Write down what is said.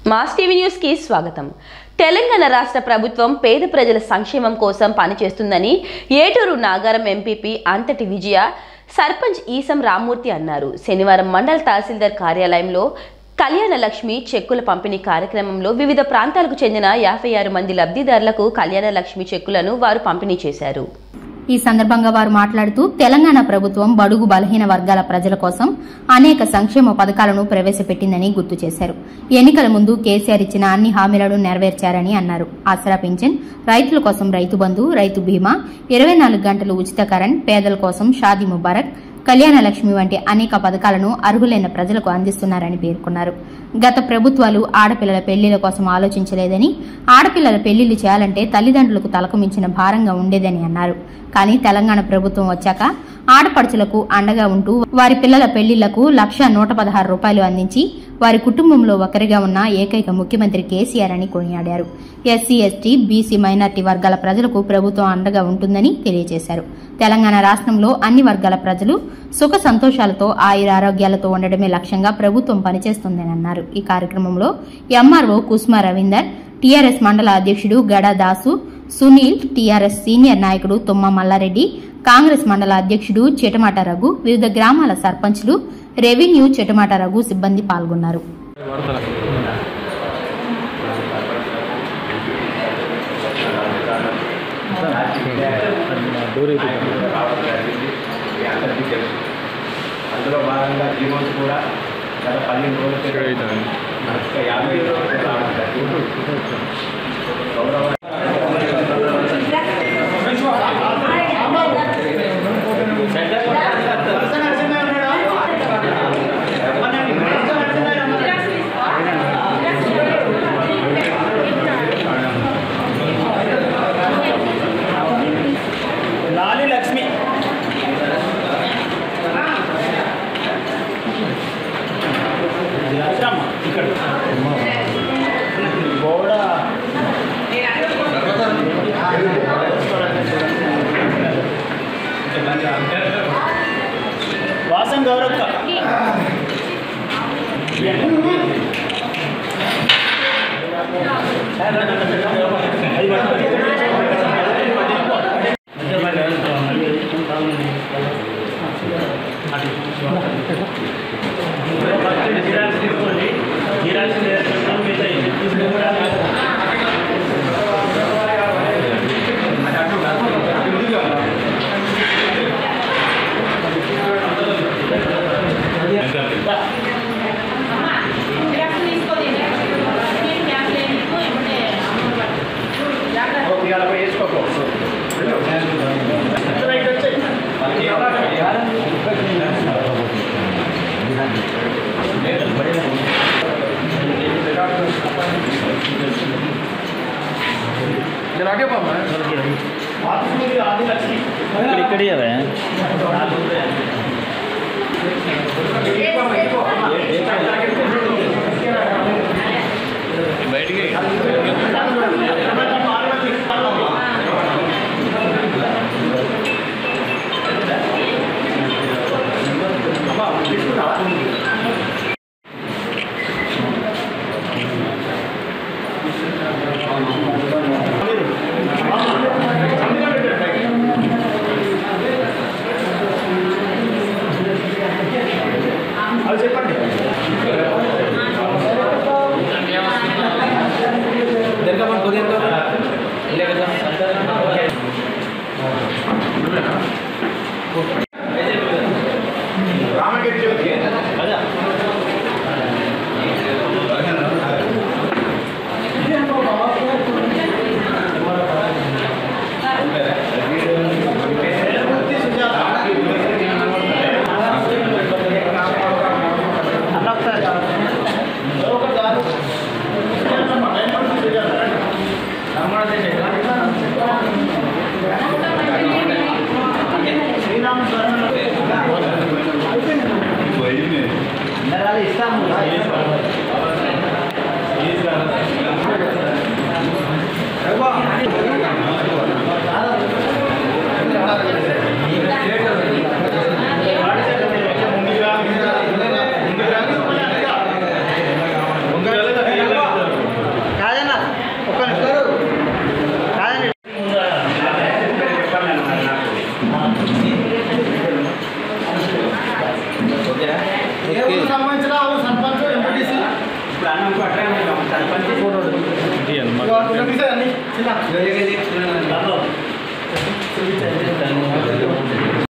Mass TV news కి స్వాగతం తెలంగాణ రాష్ట్ర ప్రభుత్వం పేద ప్రజల సంక్షేమం కోసం పనిచేస్తుందని ఏటూరు నాగారం ఎంపీపీ అంతటి విజయ సర్పంచ్ ఈసం రామ్మూర్తి అన్నారు శనివారం మండల తహసీల్దార్ కార్యాలయంలో కళ్యాణ లక్ష్మి చెక్కుల పంపిణీ కార్యక్రమంలో వివిధ ప్రాంతాలకు చెందిన యాభై ఆరు మంది లబ్ధిదారులకు కళ్యాణ లక్ష్మి చెక్కులను వారు పంపిణీ చేశారు ఈ సందర్భంగా వారు మాట్లాడుతూ తెలంగాణ ప్రభుత్వం బడుగు బలహీన వర్గాల ప్రజల కోసం అనేక సంక్షేమ పథకాలను ప్రవేశపెట్టిందని గుర్తు చేశారు ఎన్నికల ముందు కేసీఆర్ ఇచ్చిన అన్ని హామీలను నెరవేర్చారని అన్నారు ఆసరా పింఛన్ రైతుల కోసం రైతు బంధు రైతు బీమా ఇరవై నాలుగు గంటలు ఉచిత కరెంట్ పేదల కోసం షాదీ ముబారక్ కళ్యాణ లక్ష్మి వంటి అనేక పథకాలను అర్హులైన ప్రజలకు అందిస్తున్నారని పేర్కొన్నారు గత ప్రభుత్వాలు ఆడపిల్లల పెళ్లిల కోసం ఆలోచించలేదని ఆడపిల్లల పెళ్లిళ్లు చేయాలంటే తల్లిదండ్రులకు తలకు మించిన భారంగా ఉండేదని అన్నారు కానీ తెలంగాణ ప్రభుత్వం వచ్చాక ఆడపడుచులకు అండగా ఉంటూ వారి పిల్లల పెళ్లిళ్లకు లక్ష నూట పదహారు రూపాయలు అందించి వారి కుటుంబంలో ఒకరిగా ఉన్న ఏకైక ముఖ్యమంత్రి కేసీఆర్ అని కొనియాడారు ఎస్సీ ఎస్టీ బీసీ మైనార్టీ వర్గాల ప్రజలకు ప్రభుత్వం అండగా ఉంటుందని తెలియజేశారు తెలంగాణ రాష్ట్రంలో అన్ని వర్గాల ప్రజలు సుఖ సంతోషాలతో ఆయురారోగ్యాలతో ఉండడమే లక్ష్యంగా ప్రభుత్వం పనిచేస్తుందని అన్నారు ఈ కార్యక్రమంలో ఎంఆర్ఓ కుస్మా రవీందర్ టీఆర్ఎస్ మండల అధ్యక్షుడు గడా దాసు సునీల్ టీఆర్ఎస్ సీనియర్ నాయకుడు తుమ్మ మల్లారెడ్డి కాంగ్రెస్ మండల అధ్యక్షుడు చెటమాట రఘు వివిధ గ్రామాల సర్పంచ్లు రెవెన్యూ చెటమాట రఘు సిబ్బంది పాల్గొన్నారు అందులో భాగంగా జీవోస్ కూడా గత పన్నెండు రోజుల క్రితం మనకు యాభై రోజులు రావడం జరిగింది. గౌరవ లాలి లక్ష్మి ఇక్కడమ్మా, ఇక్కడ గోడ వాసం గౌరక్క ఇవాళ పోయి వేసుకోపో. రైట్ వచ్చేయి ఆత్మూరి ఆది లక్ష్మి ఇక్కడ ఇక్కడే అది చెప్పండి రామగిరి జ్యోతి. ముందుగా ఏ ఊరు సంబంధించిన ఆ ఊరు సర్పంచ్ ఎంపీటీసీ ఇప్పుడు అన్నం పట్టరా సర్పంచ్ ఎంపీటీసీ అన్ని చిన్న దాంట్లో